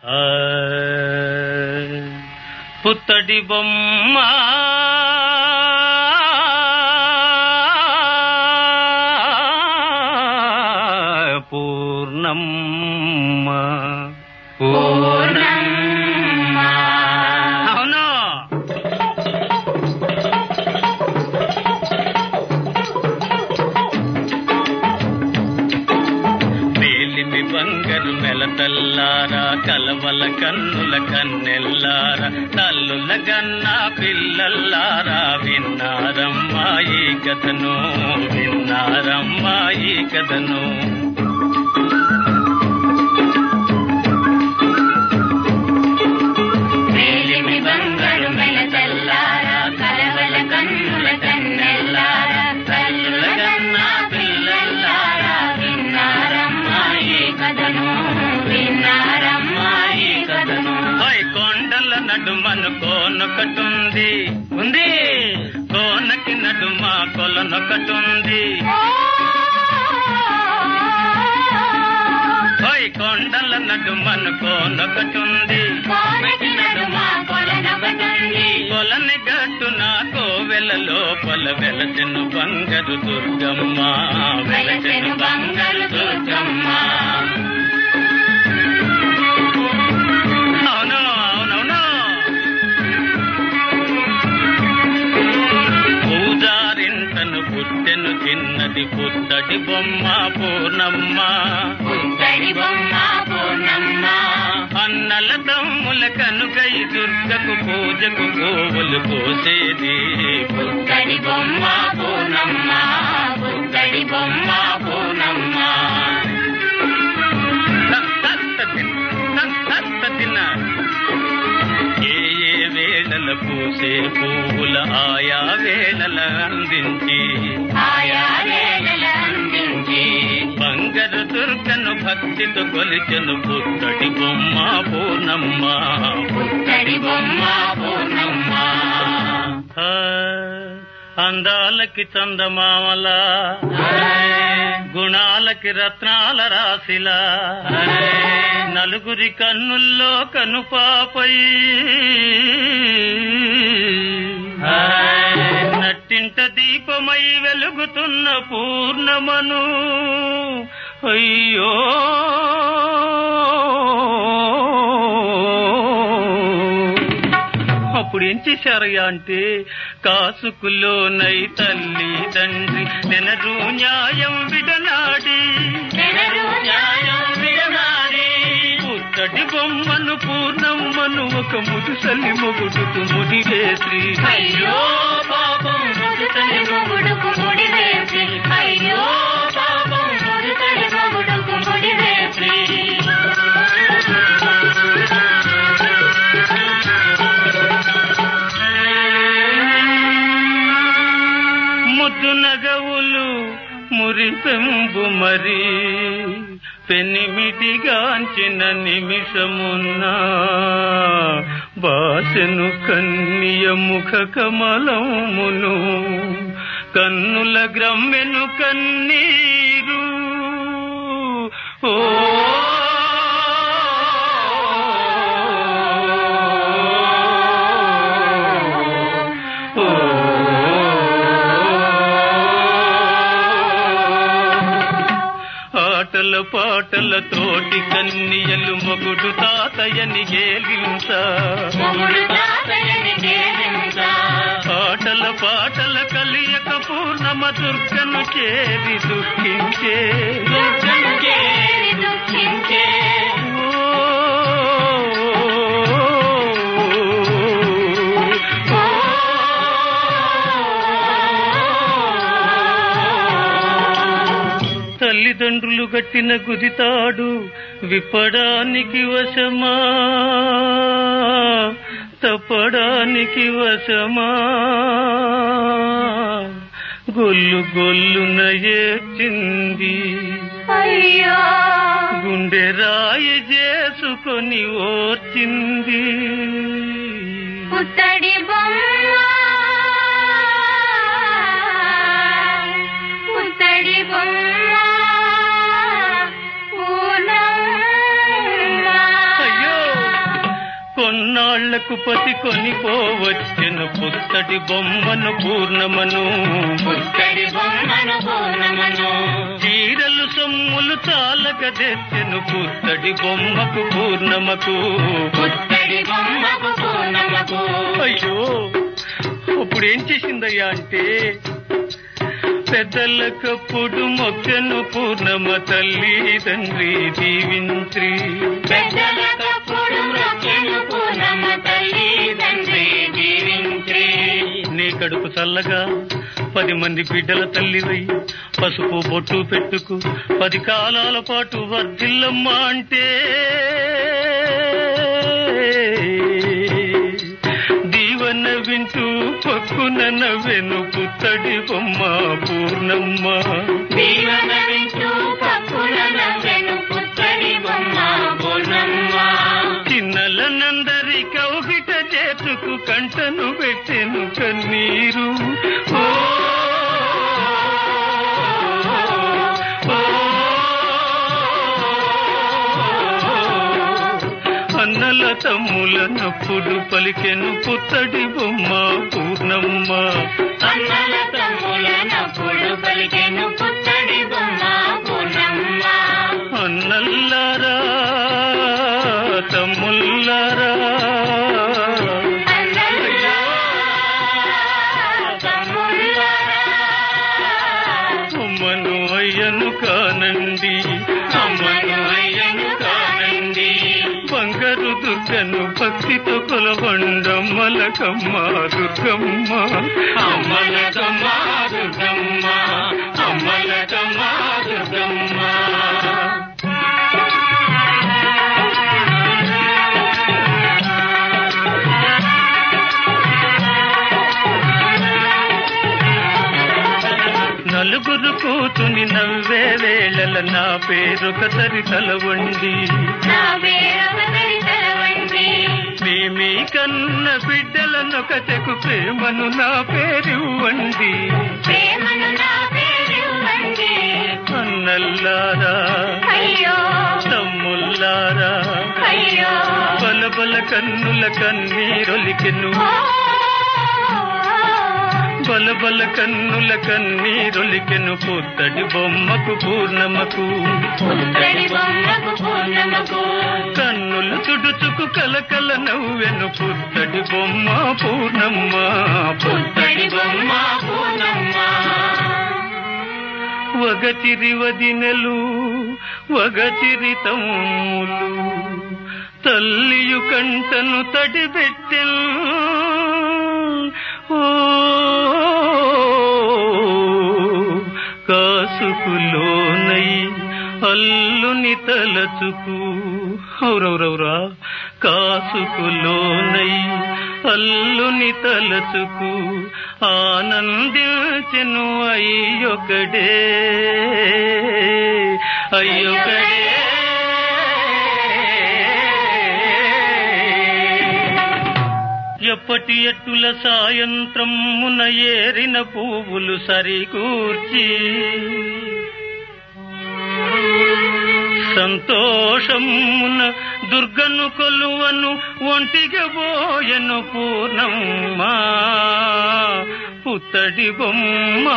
ఆ, పుత్తడి బొమ్మ పూర్ణమ్మ అవును వేలిమి బంగారు మెలతల్లారా కలవల కన్నుల కన్నెల్లారా తల్లుల గన్నా పిల్లల్లారా విన్నారమ్మా ఈ కథను విన్నారమ్మా ఈ కథను వేలిమి బంగారు మెలతల్లారా కలవల కన్నుల కన్నెల్లారా తల్లుల కన్నా పిల్లల్లారా విన్నారమ్మా ఈ కథను విన్నారమ్మా ఈ కథను ఓయ్ కొండల నడుమను కోనొకటుంది ఉంది కోనకి నడుమ కొలనొకటుంది ఓయ్ కొండల నడుమను కోనొకటుంది కోనకి నడుమ కొలనొకటుంది. కొలని గట్టున కోవెల లోపల వెలసెను బంగారు దుర్గమ్మ వెలసెను బంగారు దుర్గమ్మ అవును అవునవును పూజారింటను పుట్టెను చిన్నది పుట్టడి బొమ్మ పూర్ణమ్మ పుత్తడి బొమ్మ పూర్ణమ్మ అన్నల తమ్ముల కనుకై దుర్గకు పూజకు గోవులు పోసేది పుత్తడి బొమ్మ పూర్ణమ్మ పుత్తడి బొమ్మ పూర్ణమ్మ ఏ ఏ వేళల పూసే పువ్వుల ఆయా వేళల అందించి ఆయా వేళల అందించి బంగారు దుర్గను భక్తితో కొలిచెను పుట్టడి బొమ్మ పూర్ణమ్మ పుత్తడి బొమ్మ పూర్ణమ్మ ఆ, అందాలకి చందమామల గుణాలకి రత్నాల రాశిలా నలుగురి కన్నుల్లో కనుపాపై నట్టింట దీపమై వెలుగుతున్న పూర్ణమను అయ్యో అప్పుడు ఏం చేశారయ్యా అంటే కాసుకులోనై తల్లి తండ్రి నెనరు న్యాయం విడనాడి నెనరు న్యాయం విడనాడి. పుత్తడి బొమ్మను పూర్ణమ్మను ఒక ముదుసలి మొగుడుకు ముడివేసి అయ్యో పాపం ముదుతలి మొగుడుకు ముడివేసి అయ్యో పాపం ముదుతలి మొగుడుకు ముడివేసి ముద్దు నగవులు మురిపెంబు మరి పెనిమిటిగాంచిన నిమిషమున్న బాసెను కన్నియ ముఖ కమలమును కన్నుల గ్రమ్మెను కన్నీరు ఓ ఆటల పాటల తోటి కన్నియలు మొగుడు తాతయ్యని గేలించ మొగుడు తాతయ్యని కేరించ. ఆటల పాటల కలియక పూర్ణమ దుర్గను చేరి దుఃఖించే దుర్గను చేరి దుఃఖించే ఓ తల్లిదండ్రులు గట్టిన గుదితాడు విప్పడానికి వశమా తప్పడానికి వశమా గొల్లు గొల్లున ఏడ్చింది అయ్యో గుండె రాయి చేసుకొని ఓర్చింది పుత్తడి బొమ్మ పుత్తడి బొమ్మ పూర్ణమ్మ అయ్యో కొన్నాళ్లకు పతి కొనిపోవచ్చెను పుత్తడి బొమ్మను పూర్ణమను పుత్తడి బొమ్మను పూర్ణమను చీరలు సొమ్ములు చాలక తెచ్చెను పుత్తడి బొమ్మకు పూర్ణమకు పుత్తడి బొమ్మకు పూర్ణమకు అయ్యో అప్పుడు ఏం చేసిందయ్యా అంటే పెద్దలకప్పుడు మొక్కను పూర్ణమ తల్లి తండ్రి దీవింత్రి పెద్దలకప్పుడు మొక్కెను పూర్ణమ తల్లి తండ్రి జీవించి నీ కడుపు చల్లగా పది మంది బిడ్డల తల్లివై పసుపు బొట్టు పెట్టుకు పది కాలాల పాటు వర్ధిల్లమ్మ అంటే దీవన వింటూ పక్కున నవ్వెను పుత్తడి బొమ్మ పూర్ణమ్మ దీవన వింటూ పక్కున నవ్వెను పుత్తడి బొమ్మ పూర్ణమ్మ చిన్నలనందరి కౌగిట చేతుకు కంటను పెట్టెను కన్నీరు ఓ, ఓ, అన్నల తమ్ముల నప్పుడు పలికెను పుత్తడి బొమ్మ పూర్ణమ్మ అన్నల తమ్ముల నప్పుడు పలికెను పుత్తడి బొమ్మ పూర్ణమ్మ అన్నల్లారా తమ్ముల్లారా అన్నల్లా తమ్ముళ్ళారా అమ్మను అయ్యను కానండి అమ్మను అయ్యను కానండి బంగారు దుర్గను భక్తితో కొలవండమ్మలకమ్మ దుర్గమ్మ అమ్మలకమ్మ దుర్గమ్మ అమ్మలకమ్మ దుర్గమ్మ నలుగురు కూతుని నవ్వే వేళల నా పేరొక తరితల వండి నా పేరవతరి తలవండి మీ మీ కన్న బిడ్డలనొక తెకు ప్రేమను నా పేరివ్వండి ప్రేమను నా పేరివ్వండి అన్నల్లారా అయ్యో తమ్ముల్లారా అయ్యో బలబల కన్నుల కన్నీరొలికెను ఓ, బలబల కన్నుల కన్నీరొలికెను పుత్తడి బొమ్మకు పూర్ణమకు పుత్తడి బొమ్మకు పూర్ణమకు కన్నులు తుడుచుకు కలకల నవ్వెను పుత్తడి బొమ్మ పూర్ణమ్మ పుత్తడి బొమ్మ పూర్ణమ్మ వగచిరి వదినెలు వగచిరి తమ్ములు తల్లియు కంటను తడిబెట్టెను ఓ కాసుకులోనై అల్లుని తలచుకు ఔరౌరౌరా కాసుకులోనై అల్లుని తలచుకు ఆనందించెను అయ్యొకడే అయ్యొకడే ఎప్పటి ఎట్టుల సాయంత్రమున ఏరిన పువ్వులు సరికూర్చి సంతోషమున దుర్గను కొలువను ఒంటిగా పోయను పూర్ణమ్మ పుత్తడి బొమ్మ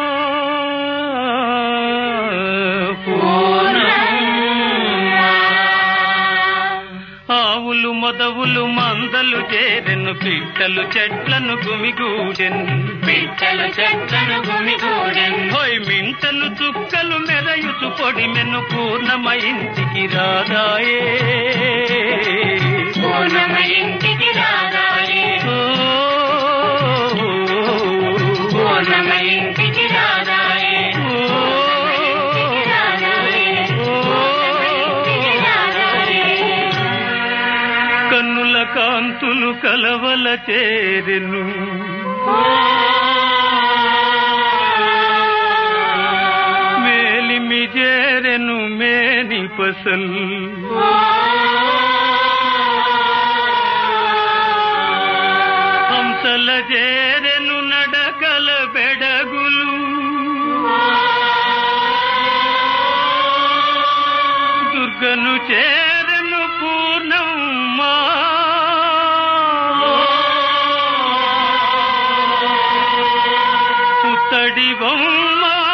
ఆవులు మొదవులు మందలు చేరెను పిట్టలు చెట్లను గుమిగూడెను పిట్టలు చెట్లను గుమిగూడెను హోయ్ మింటలు చుక్కలు మెరయుచు పొడిమెను పూర్ణమ ఇంటికి రాదాయే పూర్ణమ ఇంటికి రాగాలి ఓ, పూర్ణమ ఇంటికి రాగాలి ఓ, కన్నుల కాంతులు కలవల చేరెను మేలిమి చేరెను మేని పసల్ హంసల చేరెను నడకల బెడగులు దుర్గను చేరెను పూర్ణమ్మా పుత్తడి బొమ్మ